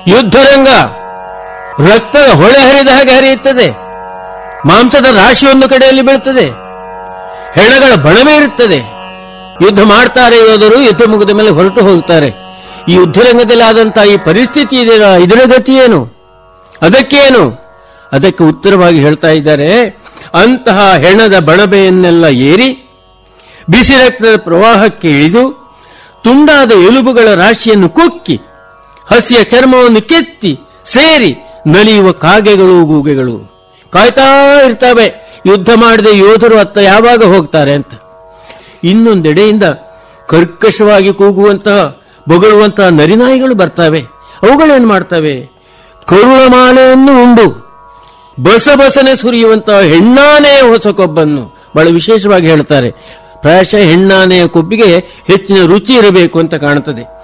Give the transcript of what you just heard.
ಯುದ್ಧರಂಗ ರಕ್ತದ ಹೊಳೆ ಹರಿದ ಹಾಗೆ ಹರಿಯುತ್ತದೆ ಮಾಂಸದ ರಾಶಿ ಒಂದು ಕಡೆಯಲ್ಲಿ ಬೀಳುತ್ತದೆ ಹೆಣಗಳ ಬಣವೇ ಇರುತ್ತದೆ ಯುದ್ಧ ಮಾಡ್ತಾರೆ ಯೋಧರು ಯುದ್ಧ ಮುಗಿದ ಮೇಲೆ ಹೊರಟು ಹೋಗ್ತಾರೆ ಈ ಯುದ್ಧರಂಗದಲ್ಲಿ ಆದಂತಹ ಈ ಪರಿಸ್ಥಿತಿ ಇದೆಯಲ್ಲ ಇದರ ಗತಿ ಏನು ಅದಕ್ಕೇನು ಅದಕ್ಕೆ ಉತ್ತರವಾಗಿ ಹೇಳ್ತಾ ಇದ್ದಾರೆ ಅಂತಹ ಹೆಣದ ಬಣಬೆಯನ್ನೆಲ್ಲ ಏರಿ ಬಿಸಿ ರಕ್ತದ ಪ್ರವಾಹಕ್ಕೆ ಇಳಿದು ತುಂಡಾದ ಎಲುಬುಗಳ ರಾಶಿಯನ್ನು ಕುಕ್ಕಿ ಹಸಿಯ ಚರ್ಮವನ್ನು ಕೆತ್ತಿ ಸೇರಿ ನಲಿಯುವ ಕಾಗೆಗಳು ಗೂಗೆಗಳು ಕಾಯ್ತಾ ಇರ್ತವೆ ಯುದ್ಧ ಮಾಡದೆ ಯೋಧರು ಅತ್ತ ಯಾವಾಗ ಹೋಗ್ತಾರೆ ಅಂತ ಇನ್ನೊಂದೆಡೆಯಿಂದ ಕರ್ಕಶವಾಗಿ ಕೂಗುವಂತಹ ಬೊಗಳುವಂತಹ ನರಿನಾಯಿಗಳು ಬರ್ತವೆ ಅವುಗಳೇನು ಮಾಡ್ತವೆ ಕರುಳಮಾಲೆಯನ್ನು ಉಂಡು ಬಸಬಸನೆ ಸುರಿಯುವಂತಹ ಹೆಣ್ಣಾನೆಯ ಹೊಸ ಕೊಬ್ಬನ್ನು ಬಹಳ ವಿಶೇಷವಾಗಿ ಹೇಳ್ತಾರೆ ಪ್ರಾಯಶಃ ಹೆಣ್ಣಾನೆಯ ಕೊಬ್ಬಿಗೆ ಹೆಚ್ಚಿನ ರುಚಿ ಇರಬೇಕು ಅಂತ ಕಾಣುತ್ತದೆ